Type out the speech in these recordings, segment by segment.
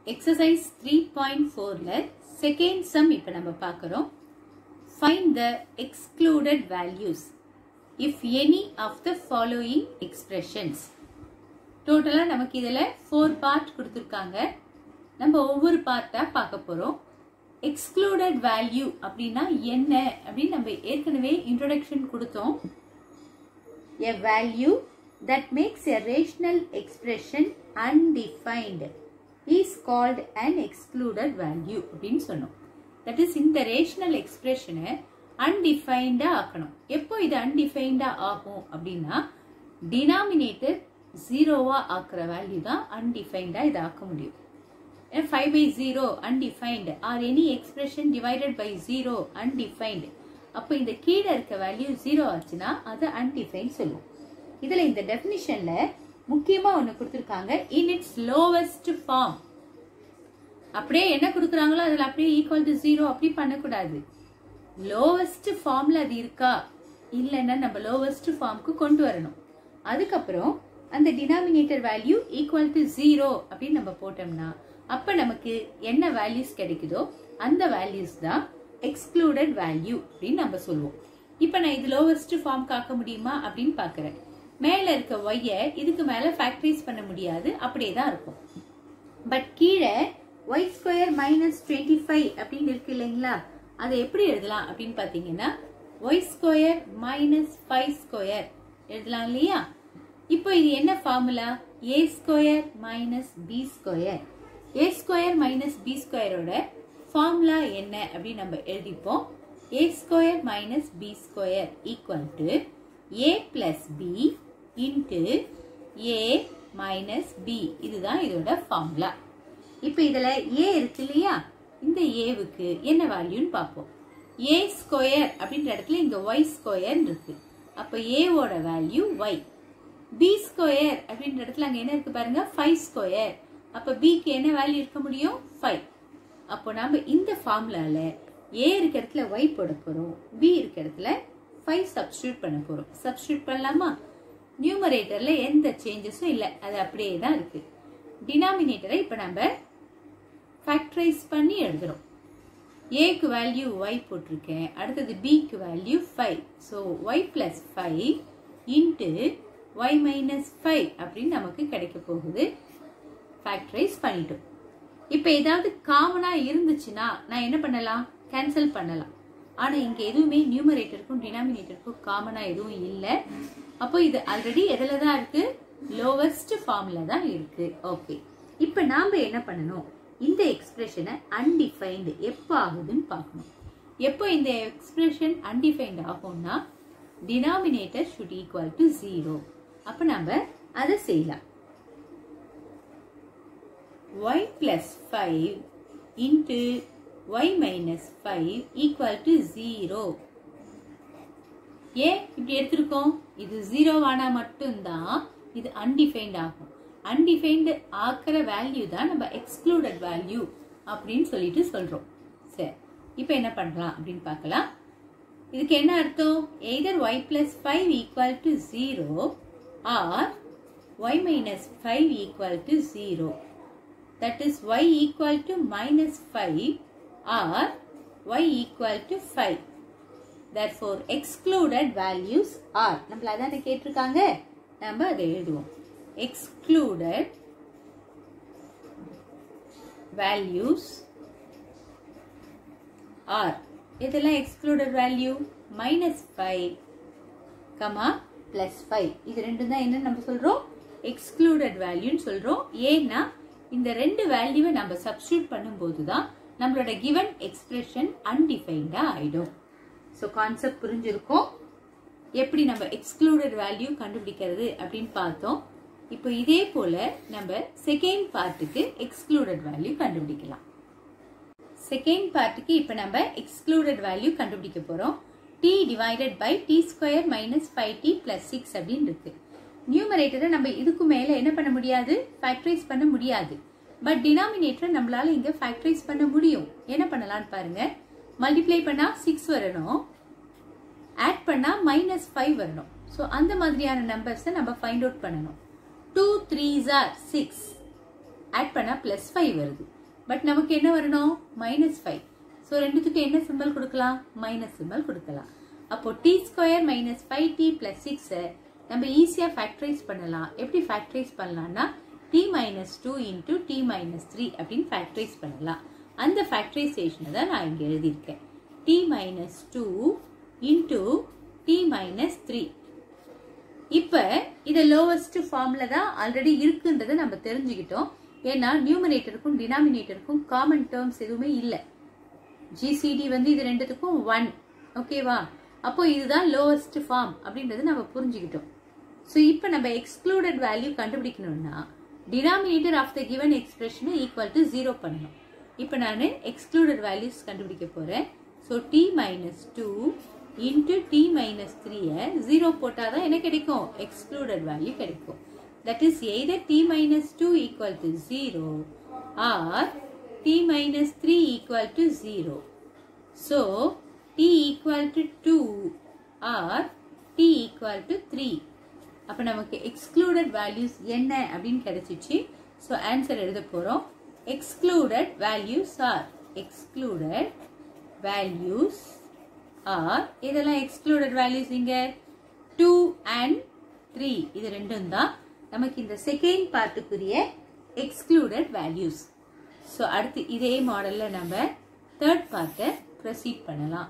Exercise three point ஃபோரில் second sum இப்போ நம்ம பார்க்குறோம் find the excluded values if any of the following expressions டோட்டலாக நமக்கு இதில் ஃபோர் பார்ட் கொடுத்துருக்காங்க நம்ம ஒவ்வொரு பார்ட்டாக பார்க்க போகிறோம் எக்ஸ்க்ளூடட் வேல்யூ அப்படின்னா என்ன அப்படின்னு நம்ம ஏற்கனவே இன்ட்ரோடக்ஷன் கொடுத்தோம் a value that makes a rational expression undefined is called an excluded value அப்படின்னு சொன்னோம் தட் இஸ் இந்த ரேஷனல் எக்ஸ்பிரஷனை அன்டிஃபைண்டா ஆக்கணும் எப்போ இது அன்டிஃபைண்டா ஆகும் அப்படின்னா டினாமினேட்டர் ஜீரோவா ஆக்குற வேல்யூ தான் அன்டிஃபைண்டா இதை ஆக்க முடியும் five by zero undefined or any expression divided by zero undefined அப்போ இந்த கீழே இருக்க வேல்யூ ஜீரோ ஆச்சுன்னா அதை அன்டிஃபைன் சொல்லுவோம் இதுல இந்த டெஃபினிஷன்ல முக்கியமா ஒண்ணு கொடுத்துருக்காங்க இன் இட்ஸ் லோவஸ்ட் ஃபார்ம் அப்படியே என்ன கொடுக்குறாங்களோ அதுல அப்படியே ஈக்குவல் டு ஜீரோ அப்படி பண்ணக்கூடாது லோவஸ்ட் ஃபார்ம்ல அது இருக்கா இல்லைன்னா நம்ம லோவஸ்ட் ஃபார்முக்கு கொண்டு வரணும் அதுக்கப்புறம் அந்த denominator value equal to zero அப்படின்னு நம்ம போட்டோம்னா அப்ப நமக்கு என்ன வேல்யூஸ் கிடைக்குதோ அந்த வேல்யூஸ் தான் எக்ஸ்க்ளூடட் வேல்யூ அப்படின்னு நம்ம சொல்லுவோம் இப்போ நான் இது லோவஸ்ட் ஃபார்ம் காக்க முடியுமா அப்படின்னு பார்க்குறேன் மேலே இருக்க ஒய்யை இதுக்கு மேலே ஃபேக்டரைஸ் பண்ண முடியாது அப்படியே தான் இருக்கும் பட் கீழே y square minus twenty five அப்படின்னு இருக்கு இல்லைங்களா அதை எப்படி எழுதலாம் அப்படின்னு பார்த்தீங்கன்னா y square minus five square எழுதலாம் இல்லையா இப்போ இது என்ன formula a square minus b square a square minus b ஸ்கொயரோட ஃபார்முலா என்ன அப்படின்னு நம்ம எழுதிப்போம் a square minus b square equal to a plus b into a minus b இதுதான் இதோட ஃபார்முலா இப்போ இதில் ஏ இருக்கு இல்லையா இந்த ஏவுக்கு என்ன வேல்யூன்னு பார்ப்போம் ஏ ஸ்கொயர் அப்படின்ற இடத்துல இங்கே ஒய் ஸ்கொயர் இருக்கு அப்போ ஏவோட வேல்யூ ஒய் பி ஸ்கொயர் அப்படின்ற இடத்துல அங்கே என்ன இருக்கு பாருங்க ஃபைவ் ஸ்கொயர் அப்போ பிக்கு என்ன வேல்யூ இருக்க முடியும் ஃபைவ் அப்போ நாம இந்த ஃபார்முலால ஏ இருக்க இடத்துல ஒய் போட போறோம் பி இருக்க இடத்துல ஃபைவ் சப்ஸ்டியூட் பண்ண போறோம் சப்ஸ்டியூட் பண்ணலாமா நியூமரேட்டர்ல எந்த சேஞ்சஸும் இல்லை அது அப்படியே தான் இருக்கு டினாமினேட்டரை இப்போ நம்ம ஃபேக்டரைஸ் பண்ணி எழுதுறோம் ஏக்கு வேல்யூ ஒய் போட்டிருக்கேன் அடுத்தது பிக்கு value five so y plus five into y minus five அப்படின்னு நமக்கு கிடைக்க போகுது ஃபேக்டரைஸ் பண்ணிட்டோம் இப்போ ஏதாவது காமனாக இருந்துச்சுன்னா நான் என்ன பண்ணலாம் கேன்சல் பண்ணலாம் ஆனால் இங்கே எதுவுமே நியூமரேட்டருக்கும் டினாமினேட்டருக்கும் காமனாக எதுவும் இல்லை அப்போ இது ஆல்ரெடி எதில் தான் இருக்கு லோவஸ்ட் ஃபார்மில் தான் இருக்கு ஓகே இப்போ நாம் என்ன பண்ணணும் இந்த எக்ஸ்பிரஷனை அன்டிஃபைன்டு எப்போ ஆகுதுன்னு பார்க்கணும் எப்போ இந்த எக்ஸ்பிரஷன் அன்டிஃபைன்ட் ஆகும்னா denominator should equal to zero அப்போ நம்ம அதை செய்யலாம் y plus 5 into y minus 5 equal to 0 ஏன் இப்படி எடுத்திருக்கோம் இது ஜீரோவானா மட்டும்தான் இது அன்டிஃபைன்ட் ஆகும் அன்டிஃபைன்டு ஆக்கிற வேல்யூ தான் நம்ம எக்ஸ்க்ளூடட் வேல்யூ அப்படின்னு சொல்லிட்டு சொல்றோம் சரி இப்போ என்ன பண்ணலாம் அப்படின்னு பார்க்கலாம் இதுக்கு என்ன அர்த்தம் either y plus five equal to zero or y minus five equal to zero that is y equal to minus 5 or y equal to 5. Therefore, excluded values are. நம்மள அதான கேட்டிருக்காங்க நம்ம அதை எழுதுவோம் excluded values are இதெல்லாம் excluded value minus 5 comma plus 5 இது ரெண்டும் தான் என்ன நம்ம சொல்றோம் excluded வேல்யூன்னு சொல்றோம் ஏன்னா இந்த ரெண்டு வேல்யூவை நம்ம சப்ஸ்டியூட் பண்ணும்போது தான் நம்மளோட கிவன் எக்ஸ்பிரஷன் அன்டிஃபைண்டா ஆயிடும் ஸோ கான்செப்ட் புரிஞ்சிருக்கும் எப்படி நம்ம எக்ஸ்க்ளூடட் வேல்யூ கண்டுபிடிக்கிறது அப்படின்னு பார்த்தோம் இப்போ இதே போல நம்ம செகண்ட் பார்ட்டுக்கு எக்ஸ்க்ளூடட் வேல்யூ கண்டுபிடிக்கலாம் செகண்ட் பார்ட்டுக்கு இப்போ நம்ம எக்ஸ்க்ளூடட் வேல்யூ கண்டுபிடிக்க போறோம் t divided by t square minus five t plus six அப்படின்னு இருக்கு நியூமரேட்டரை நம்ம இதுக்கு மேல என்ன பண்ண முடியாது ஃபேக்டரைஸ் பண்ண முடியாது பட் டினாமினேட்டரை நம்மளால இங்க ஃபேக்டரைஸ் பண்ண முடியும் என்ன பண்ணலாம்னு பாருங்க மல்டிப்ளை பண்ணா சிக்ஸ் வரணும் ஆட் பண்ணா மைனஸ் ஃபைவ் வரணும் ஸோ அந்த மாதிரியான நம்பர்ஸை நம்ம ஃபைண்ட் அவுட் பண்ணணும் two three or six add பண்ணா பிளஸ் ஃபைவ் வருது பட் நமக்கு என்ன வரணும் மைனஸ் ஃபைவ் ஸோ ரெண்டுத்துக்கு என்ன சிம்பிள் கொடுக்கலாம் மைனஸ் சிம்பிள் கொடுக்கலாம் அப்போ t square minus five t plus சிக்ஸை நம்ம ஈஸியாக ஃபேக்டரைஸ் பண்ணலாம் எப்படி ஃபேக்டரைஸ் பண்ணலாம்னா t minus two into t minus three அப்படின்னு ஃபேக்டரைஸ் பண்ணலாம் அந்த ஃபேக்டரைசேஷனை தான் நான் இங்கே எழுதியிருக்கேன் t minus two into t minus three இப்போ இதை லோவஸ்ட் ஃபார்ம்ல தான் ஆல்ரெடி இருக்குன்றதை நம்ம தெரிஞ்சுக்கிட்டோம் ஏன்னா நியூமரேட்டருக்கும் டினாமினேட்டருக்கும் காமன் டேர்ம்ஸ் எதுவுமே இல்லை ஜிசிடி வந்து இது ரெண்டுத்துக்கும் ஒன் ஓகேவா அப்போ இதுதான் லோவஸ்ட் ஃபார்ம் அப்படின்றத நம்ம புரிஞ்சுக்கிட்டோம் ஸோ இப்போ நம்ம எக்ஸ்க்ளூடட் வேல்யூ கண்டுபிடிக்கணும்னா டினாமினேட்டர் ஆஃப் த கிவன் எக்ஸ்பிரஷனை ஈக்குவல் டு ஜீரோ பண்ணணும் இப்போ நான் எக்ஸ்க்ளூடட் வேல்யூஸ் கண்டுபிடிக்க போகிறேன் so t minus two into t minus த்ரீயை ஜீரோ போட்டால் தான் என்ன கிடைக்கும் எக்ஸ்க்ளூடட் வேல்யூ கிடைக்கும் that is either t minus two equal to zero or t minus three equal to zero so t equal to two or t equal to three அப்போ நமக்கு excluded values என்ன அப்படின்னு கிடைச்சிச்சு ஸோ ஆன்சர் எழுத போகிறோம் excluded values are excluded values are இதெல்லாம் excluded values இங்க two and three இது ரெண்டும் தான் நமக்கு இந்த செகண்ட் பார்ட்டுக்குரிய எக்ஸ்க்ளூடட் வேல்யூஸ் ஸோ அடுத்து இதே மாடல்ல நம்ம தேர்ட் பார்ட்டை ப்ரொசீட் பண்ணலாம்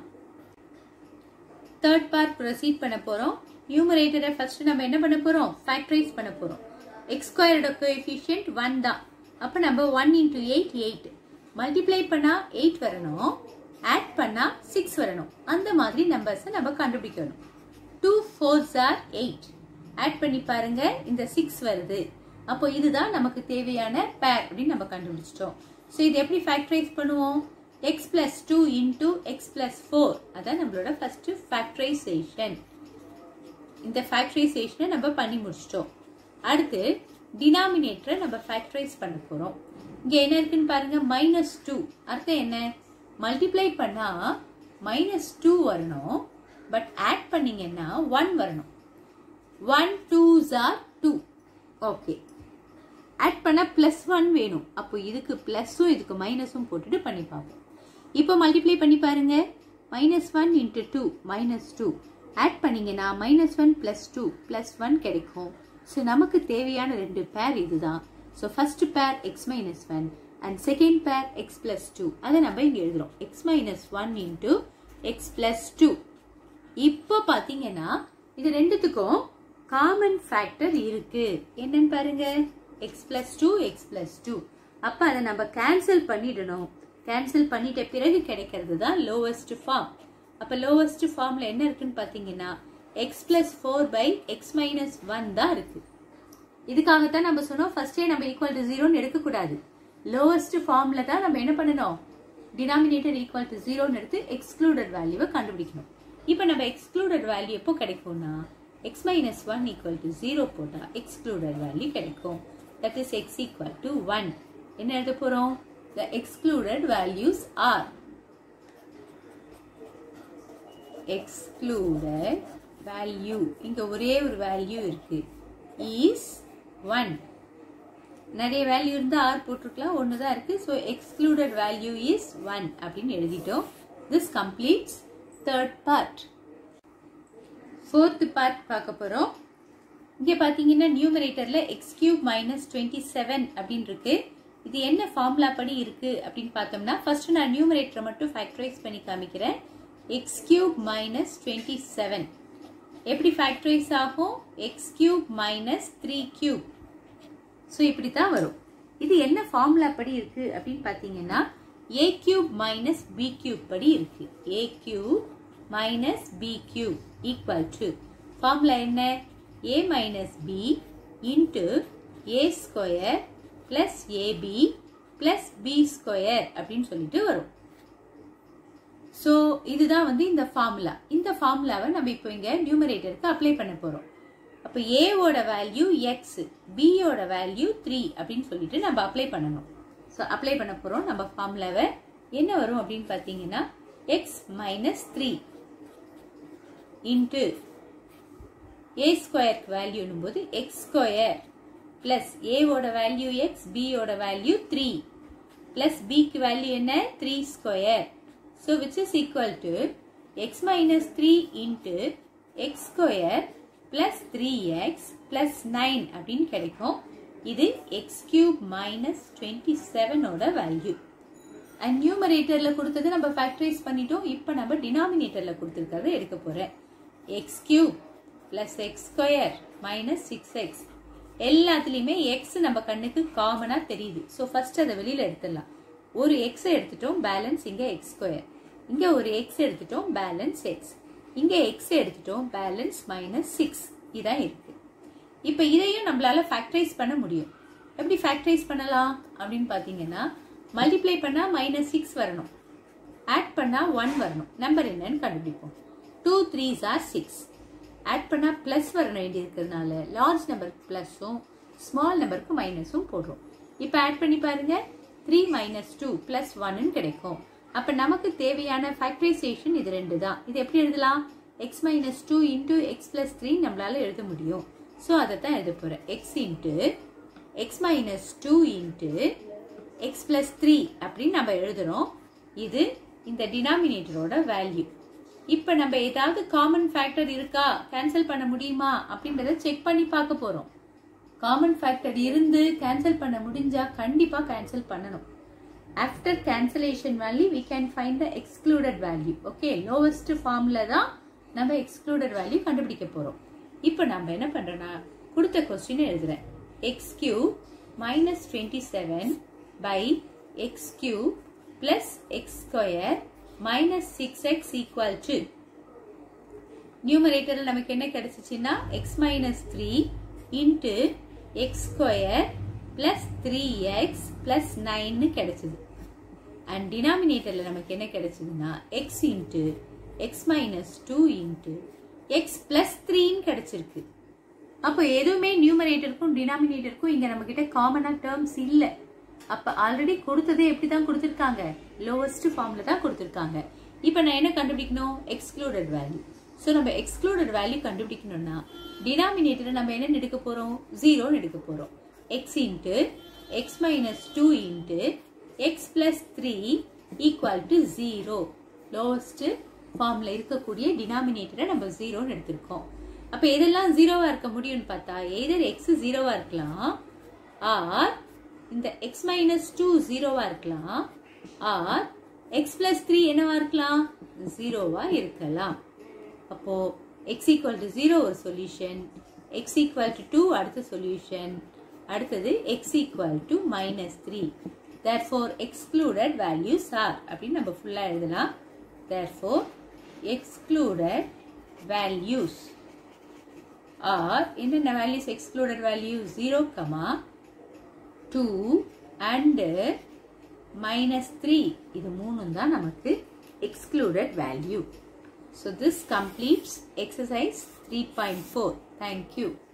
தேர்ட் பார்ட் ப்ரொசீட் பண்ண போறோம் நியூமரேட்டரை ஃபர்ஸ்ட் நம்ம என்ன பண்ண போறோம் ஃபேக்டரைஸ் பண்ண போறோம் எக்ஸ் ஸ்கொயரோட கோஎஃபிஷியன்ட் ஒன் தான் அப்போ நம்ம one into eight eight multiply பண்ணா எயிட் வரணும் ஆட் பண்ணா சிக்ஸ் வரணும் அந்த மாதிரி நம்பர்ஸை நம்ம கண்டுபிடிக்கணும் two fours or eight add பண்ணி பாருங்க இந்த சிக்ஸ் வருது அப்போ இதுதான் நமக்கு தேவையான பேர் அப்படின்னு நம்ம கண்டுபிடிச்சிட்டோம் ஸோ இது எப்படி ஃபேக்டரைஸ் பண்ணுவோம் x plus two into x plus four அதான் நம்மளோட ஃபர்ஸ்ட் ஃபேக்டரைசேஷன் இந்த ஃபேக்டரைசேஷனை நம்ம பண்ணி முடிச்சிட்டோம் அடுத்து டினாமினேட்டரை நம்ம ஃபேக்டரைஸ் பண்ண போறோம் இங்க என்ன இருக்குன்னு பாருங்க மைனஸ் டூ அர்த்தம் என்ன மல்டிப்ளை பண்ணா மைனஸ் டூ வரணும் பட் ஆட் பண்ணீங்கன்னா ஒன் வரணும் ஒன் டூ ஜார் டூ ஓகே ஆட் பண்ண பிளஸ் ஒன் வேணும் அப்போ இதுக்கு பிளஸும் இதுக்கு மைனஸும் போட்டுட்டு பண்ணி பார்ப்போம் இப்போ மல்டிப்ளை பண்ணி பாருங்க minus one into two minus two add பண்ணீங்கன்னா minus one plus two plus one கிடைக்கும் ஸோ நமக்கு தேவையான ரெண்டு பேர் இதுதான் so first pair x minus one and second pair x plus two அதை நம்ம இங்கே எழுதுறோம் x minus one into x plus two இப்போ பார்த்தீங்கன்னா இது ரெண்டுத்துக்கும் காமன் ஃபேக்டர் இருக்கு என்னன்னு பாருங்க x plus two x plus two அப்போ அதை நம்ம கேன்சல் பண்ணிடணும் கேன்சல் பண்ணிட்ட பிறகு கிடைக்கிறது தான் லோவஸ்ட் ஃபார்ம் அப்போ லோவஸ்ட் ஃபார்மில் என்ன இருக்குன்னு பார்த்தீங்கன்னா x plus four by x minus one தான் இருக்கு இதுக்காகத்தான் நம்ம சொன்னோம் ஃபர்ஸ்டே நம்ம ஈக்குவல் டு ஜீரோன்னு எடுக்கக்கூடாது லோவஸ்ட் ஃபார்ம்ல தான் நம்ம என்ன பண்ணணும் டினாமினேட்டர் ஈக்குவல் டு ஜீரோன்னு எடுத்து எக்ஸ்க்ளூடட் வேல்யூவை கண்டுபிடிக்கணும் இப்போ நம்ம எக்ஸ்க்ளூடட் வேல்யூ எப்போ கிடைக்கும்னா x minus one equal to zero போட்டால் எக்ஸ்க்ளூடட் வேல்யூ கிடைக்கும் that is x equal to one என்ன எழுத போகிறோம் the excluded values are excluded value இங்க ஒரே ஒரு வேல்யூ இருக்கு இஸ் ஒன் நிறைய வேல்யூ இருந்தா ஆர் போட்டிருக்கலாம் ஒன்று தான் இருக்கு so excluded value is one அப்படின்னு எழுதிட்டோம் this completes third part fourth part பார்க்க போறோம் இங்க பாத்தீங்கன்னா நியூமரேட்டர்ல x cube minus twenty seven அப்படின்னு இருக்கு இது என்ன ஃபார்முலா படி இருக்கு அப்படின்னு பார்த்தோம்னா ஃபர்ஸ்ட் நான் நியூமரேட்டரை மட்டும் ஃபேக்டரைஸ் பண்ணி காமிக்கிறேன் x cube minus twenty seven எப்படி ஃபேக்டரைஸ் ஆகும் x cube minus three cube so இப்படி தான் வரும் இது என்ன ஃபார்முலா படி இருக்கு அப்படின்னு பார்த்தீங்கன்னா a cube minus b cube படி இருக்கு a cube minus b cube equal to formula என்ன a minus b into a square plus a b plus b square அப்படின்னு சொல்லிட்டு வரும் ஸோ இதுதான் வந்து இந்த ஃபார்முலா இந்த ஃபார்முலாவை நம்ம இப்போ இங்கே நியூமரேட்டருக்கு அப்ளை பண்ண போகிறோம் அப்போ ஏவோட வேல்யூ எக்ஸ் பியோட வேல்யூ த்ரீ அப்படின்னு சொல்லிட்டு நம்ம அப்ளை பண்ணணும் ஸோ அப்ளை பண்ண போகிறோம் நம்ம ஃபார்முலாவை என்ன வரும் அப்படின்னு பார்த்தீங்கன்னா x minus three into a ஸ்கொயருக்கு வேல்யூனும் போது எக்ஸ் ஸ்கொயர் பிளஸ் ஏவோட வேல்யூ எக்ஸ் பியோட வேல்யூ த்ரீ பிளஸ் பிக்கு வேல்யூ என்ன three square so which is equal to x minus three into x square plus three x plus nine அப்படின்னு கிடைக்கும் இது எக்ஸ் கியூப் மைனஸ் டுவெண்ட்டி செவனோட value and நியூமரேட்டர்ல கொடுத்தது நம்ம ஃபேக்டரைஸ் பண்ணிட்டோம் இப்போ நம்ம டினாமினேட்டர்ல கொடுத்துருக்கறத எடுக்க போறேன் x cube plus x square minus six x எல்லாத்துலேயுமே எக்ஸ் நம்ம கண்ணுக்கு காமனாக தெரியுது ஸோ ஃபர்ஸ்ட் அதை வெளியில் எடுத்துடலாம் ஒரு எக்ஸ் எடுத்துட்டோம் பேலன்ஸ் இங்கே எக்ஸ் ஸ்கொயர் இங்கே ஒரு எக்ஸ் எடுத்துட்டோம் பேலன்ஸ் எக்ஸ் இங்கே எக்ஸ் எடுத்துட்டோம் பேலன்ஸ் மைனஸ் சிக்ஸ் இதான் இருக்கு இப்போ இதையும் நம்மளால ஃபேக்டரைஸ் பண்ண முடியும் எப்படி ஃபேக்டரைஸ் பண்ணலாம் அப்படின்னு பார்த்தீங்கன்னா மல்டிப்ளை பண்ணால் மைனஸ் சிக்ஸ் வரணும் ஆட் பண்ணால் ஒன் வரணும் நம்பர் என்னன்னு கண்டுபிடிப்போம் two threes or six add பண்ணால் ப்ளஸ் வர வேண்டி இருக்கிறதுனால லார்ஜ் நம்பருக்கு ப்ளஸ்ஸும் ஸ்மால் நம்பருக்கு மைனஸும் போடுறோம் இப்போ ஆட் பண்ணி பாருங்க த்ரீ மைனஸ் டூ ப்ளஸ் ஒன்னு கிடைக்கும் அப்போ நமக்கு தேவையான ஃபேக்டரைசேஷன் இது ரெண்டு தான் இது எப்படி எழுதலாம் x minus two into x plus three நம்மளால எழுத முடியும் ஸோ அதை தான் எழுத போகிறேன் x into x minus two into x plus three அப்படின்னு நம்ம எழுதுறோம் இது இந்த டினாமினேட்டரோட வேல்யூ இப்போ நம்ம ஏதாவது காமன் ஃபேக்டர் இருக்கா கேன்சல் பண்ண முடியுமா அப்படின்றத செக் பண்ணி பார்க்க போறோம் காமன் ஃபேக்டர் இருந்து கேன்சல் பண்ண முடிஞ்சா கண்டிப்பா கேன்சல் பண்ணணும் after cancellation value we can find the excluded value okay lowest ஃபார்ம்ல தான் நம்ம எக்ஸ்க்ளூடட் வேல்யூ கண்டுபிடிக்க போறோம் இப்போ நம்ம என்ன பண்றோம்னா கொடுத்த கொஸ்டின் எழுதுறேன் x cube minus twenty seven by x cube plus x square minus six x equal to நியூமரேட்டரில் நமக்கு என்ன கிடைச்சிச்சுன்னா x minus three into x square plus three x plus நைன்னு கிடைச்சது அண்ட் டினாமினேட்டரில் நமக்கு என்ன கிடைச்சதுன்னா x into x minus two into x plus த்ரீன்னு கிடைச்சிருக்கு அப்போ எதுவுமே நியூமரேட்டருக்கும் டினாமினேட்டருக்கும் இங்க நம்ம கிட்ட காமனா டேர்ம்ஸ் இல்ல அப்ப ஆல்ரெடி கொடுத்ததே எப்படி தான் கொடுத்துருக்காங்க லோவஸ்ட் ஃபார்ம்ல தான் கொடுத்துருக்காங்க இப்போ நான் என்ன கண்டுபிடிக்கணும் எக்ஸ்க்ளூடட் வேல்யூ ஸோ நம்ம எக்ஸ்க்ளூடட் வேல்யூ கண்டுபிடிக்கணும்னா டினாமினேட்டரை நம்ம என்ன எடுக்க போறோம் ஜீரோன்னு எடுக்க போறோம் x into x minus two into x plus three equal to zero lowest ஃபார்ம்ல இருக்கக்கூடிய டினாமினேட்டரை நம்ம ஜீரோன்னு எடுத்திருக்கோம் அப்ப எதெல்லாம் ஜீரோவா இருக்க முடியும்னு பார்த்தா எதர் எக்ஸ் ஜீரோவா இருக்கலாம் ஆர் இந்த எக்ஸ் மைனஸ் டூ ஜீரோவா இருக்கலாம் ஆர் எக்ஸ் பிளஸ் த்ரீ என்னவா இருக்கலாம் ஜீரோவா இருக்கலாம் அப்போ எக்ஸ் ஈக்குவல் டு ஜீரோ ஒரு solution x equal to two அடுத்த சொல்யூஷன் அடுத்தது x equal to minus three therefore excluded values are அப்படின்னு நம்ம ஃபுல்லாக எழுதலாம் தேர்ஃபோர் எக்ஸ்க்ளூடட் வேல்யூஸ் ஆர் என்னென்ன values excluded value zero comma two and minus three இது மூணும் தான் நமக்கு excluded value so this completes exercise three point four thank you